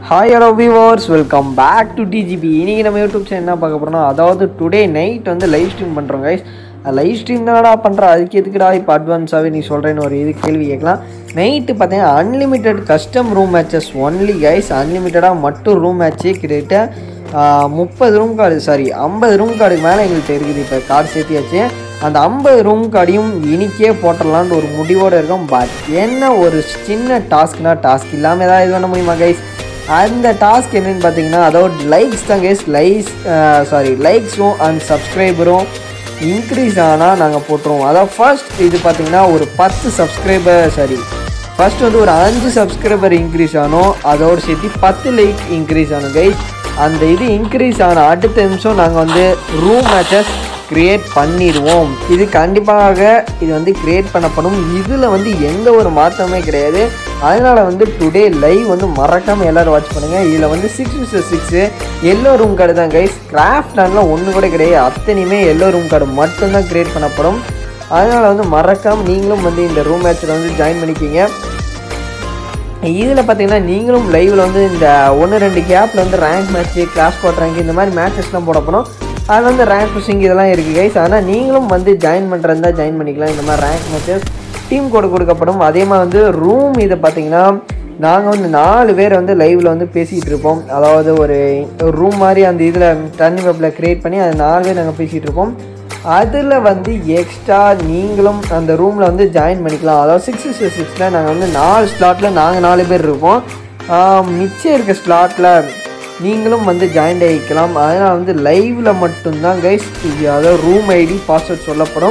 hi hello viewers welcome back to DGP இன்றைக்கி நம்ம YouTube channel என்ன பார்க்க போகிறோம்னா அதாவது டுடே நைட் வந்து லைவ் ஸ்ட்ரீம் பண்ணுறோம் கைஸ் லைவ் ஸ்ட்ரீம் தானடா பண்ணுற அதுக்கு எதுக்குடா இப்போ அட்வான்ஸாகவே நீ சொல்கிறேன்னு ஒரு இது கேள்வி கேட்கலாம் நைட்டு பார்த்தீங்கன்னா unlimited custom room matches only guys அன்லிமிட்டடாக மட்டும் ரூம் மேட்ச்சே கிட்டத்தட்ட முப்பது ரூம் கார்டு சாரி ஐம்பது ரூம் கார்டுக்கு மேலே எங்கள்கிட்ட இருக்குது இப்போ கார்டு சேர்த்தியாச்சு அந்த ஐம்பது ரூம் கார்டையும் இனிக்கே போட்டுடலான்னு ஒரு முடிவோடு இருக்கோம் பட் என்ன ஒரு சின்ன டாஸ்க்னா டாஸ்க் இல்லாமல் ஏதாவது இது பண்ண முடியுமா கைஸ் அந்த டாஸ்க் என்னன்னு பார்த்தீங்கன்னா அதாவது லைக்ஸ் தான் கைஸ் லைக்ஸ் சாரி லைக்ஸும் அண்ட் சப்ஸ்கிரைபரும் இன்க்ரீஸ் ஆனால் நாங்கள் போட்டுருவோம் அதாவது ஃபர்ஸ்ட் இது பார்த்தீங்கன்னா ஒரு பத்து சப்ஸ்கிரைபர் சாரி ஃபர்ஸ்ட் வந்து ஒரு அஞ்சு சப்ஸ்கிரைபர் இன்க்ரீஸ் ஆனோம் அதோடு சேர்த்து பத்து லைக் இன்க்ரீஸ் ஆனோம் கைஸ் அந்த இது இன்க்ரீஸ் ஆன அடுத்த நிமிஷம் நாங்கள் வந்து ரூம் மேட்சஸ் கிரியேட் பண்ணிடுவோம் இது கண்டிப்பாக இது வந்து கிரியேட் பண்ணப்படும் இதில் வந்து எந்த ஒரு மாற்றமே கிடையாது அதனால் வந்து டுடே லைவ் வந்து மறக்காமல் எல்லோரும் வாட்ச் பண்ணுங்கள் இதில் வந்து சிக்ஸ் விசஸ் சிக்ஸு எல்லோ ரூம் கார்டு தான் கைஸ் கிராஃப்ட் ஆன்லாம் ஒன்று கூட கிடையாது அத்தனையுமே எல்லோ ரூம் கார்டு மட்டும்தான் கிரியேட் பண்ணப்படும் அதனால் வந்து மறக்காமல் நீங்களும் வந்து இந்த ரூம் மேட்ச்சில் வந்து ஜாயின் பண்ணிக்கிங்க இதில் பார்த்தீங்கன்னா நீங்களும் லைவில் வந்து இந்த ஒன்று ரெண்டு கேப்பில் வந்து rank match clash squad rank இந்த மாதிரி மேட்சஸ்லாம் போட போகிறோம் அது வந்து ரேங்க் புஷிங் இதெல்லாம் இருக்குது கைஸ் ஆனால் நீங்களும் வந்து ஜாயின் பண்ணுறதா ஜாயின் பண்ணிக்கலாம் இந்த மாதிரி ரேங்க் மேட்சஸ் டீம் கோடு கொடுக்கப்படும் அதே மாதிரி வந்து ரூம் இதை பார்த்தீங்கன்னா நாங்கள் வந்து நாலு பேர் வந்து லைவில் வந்து பேசிகிட்டு இருப்போம் அதாவது ஒரு ரூம் மாதிரி அந்த இதில் தனி வெப்பில் க்ரியேட் பண்ணி அது நாலு பேர் நாங்கள் பேசிகிட்டு இருப்போம் அதில் வந்து எக்ஸ்ட்ரா நீங்களும் அந்த ரூமில் வந்து ஜாயின் பண்ணிக்கலாம் அதாவது சிக்ஸ் சிக்ஸ் சிக்ஸில் நாங்கள் வந்து நாலு ஸ்லாட்டில் நாங்கள் நாலு பேர் இருப்போம் ஆஹ் மிச்சம் இருக்க ஸ்லாட்டில் நீங்களும் வந்து ஜாயின் ஆகிக்கலாம் அதனால் வந்து லைவில் மட்டும்தான் கைஸ் அதாவது ரூம் ஐடி பாஸ்வேர்ட் சொல்லப்படும்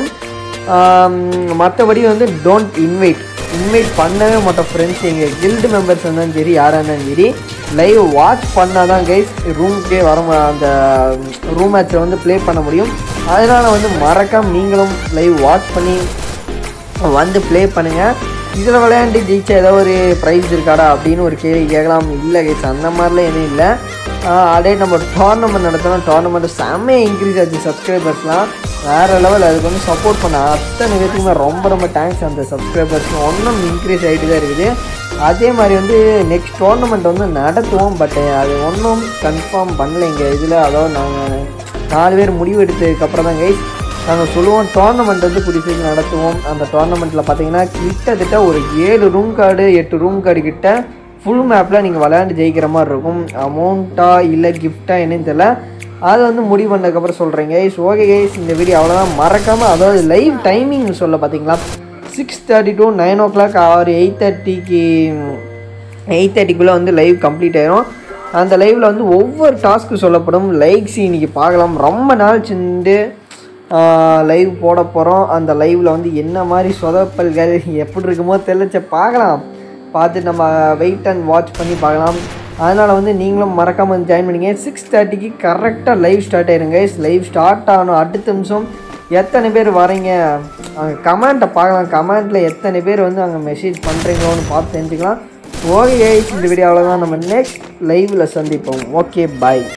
மற்றபடி வந்து டோன்ட் இன்வைட் இன்வைட் பண்ணவே மாட்டோம் ஃப்ரெண்ட்ஸ் எங்கள் கில்டு மெம்பர்ஸ் இருந்தாலும் சரி யாராக இருந்தாலும் சரி லைவ் வாட்ச் பண்ணால் தான் கைஸ் ரூம்க்கே வர ம- அந்த ரூம் மேட்ச்சை வந்து ப்ளே பண்ண முடியும் அதனால் வந்து மறக்காம நீங்களும் லைவ் வாட்ச் பண்ணி வந்து ப்ளே பண்ணுங்கள் இதில் விளையாண்டு ஜெயிச்சா ஏதோ ஒரு ப்ரைஸ் இருக்காடா அப்படின்னு ஒரு கேள்வி கேட்கலாம் இல்லை கைஸ் அந்த மாதிரிலாம் எதுவும் இல்லை அதே நம்ம டோர்னமெண்ட் நடத்தினோம் டோர்னமெண்ட் செம்மையாக இன்க்ரீஸ் ஆச்சு சப்ஸ்கிரைபர்ஸ்லாம் வேறு லெவல் அதுக்கு வந்து சப்போர்ட் பண்ண அத்தனை பேத்துக்குமே ரொம்ப ரொம்ப தேங்க்ஸ் அந்த சப்ஸ்கிரைபர்ஸ் ஒன்றும் இன்க்ரீஸ் ஆகிட்டு தான் இருக்குது அதே மாதிரி வந்து நெக்ஸ்ட் டோர்னமெண்ட் வந்து நடத்துவோம் பட் அது ஒன்றும் கன்ஃபார்ம் பண்ணல இங்கே இதில் அதாவது நாங்கள் நாலு பேர் முடிவு எடுத்ததுக்கப்புறம் தான் கைஸ் நாங்கள் சொல்லுவோம் டோர்னமெண்ட் வந்து கூடிய சீக்கிரம் நடத்துவோம் அந்த டோர்னமெண்ட்டில் பார்த்தீங்கன்னா கிட்டத்தட்ட ஒரு ஏழு ரூம் கார்டு எட்டு ரூம் கார்டு கிட்ட ஃபுல் மேப்பில் நீங்கள் விளையாண்டு ஜெயிக்கிற மாதிரி இருக்கும் அமௌண்ட்டா இல்லை கிஃப்டா என்னன்னு தெரியல அதை வந்து முடிவு பண்ணதுக்கப்புறம் சொல்கிறேன் கைஸ் ஓகே கைஸ் இந்த வீடியோ அவ்வளோதான் மறக்காமல் அதாவது லைவ் டைமிங் சொல்ல பார்த்தீங்களா six thirty to nine o'clock ஆறு எயிட் தேர்ட்டிக்கு எயிட் தேர்ட்டிக்குள்ளே வந்து லைவ் கம்ப்ளீட் ஆயிரும் அந்த லைவில் வந்து ஒவ்வொரு டாஸ்க்கு சொல்லப்படும் லைக்ஸ் இன்னைக்கு பார்க்கலாம் ரொம்ப நாள் சென்று லைவ் போட போகிறோம் அந்த லைவில் வந்து என்ன மாதிரி சொதப்பல்கள் எப்படி இருக்குமோ தெரியல பார்க்கலாம் பார்த்து நம்ம வெயிட் அண்ட் வாட்ச் பண்ணி பார்க்கலாம் அதனால் வந்து நீங்களும் மறக்காமல் வந்து ஜாயின் பண்ணிங்க சிக்ஸ் தேர்ட்டிக்கு கரெக்டாக லைவ் ஸ்டார்ட் ஆயிருங்க லைவ் ஸ்டார்ட் ஆகணும் அடுத்த நிமிஷம் எத்தனை பேர் வரீங்க அங்கே கமெண்ட்டை பார்க்கலாம் கமெண்ட்டில் எத்தனை பேர் வந்து அங்கே மெசேஜ் பண்ணுறீங்களோன்னு பார்த்து தெரிஞ்சுக்கலாம் ஓகே இந்த வீடியோ அவ்வளோதான் நம்ம நெக்ஸ்ட் லைவில் சந்திப்போம் ஓகே பாய்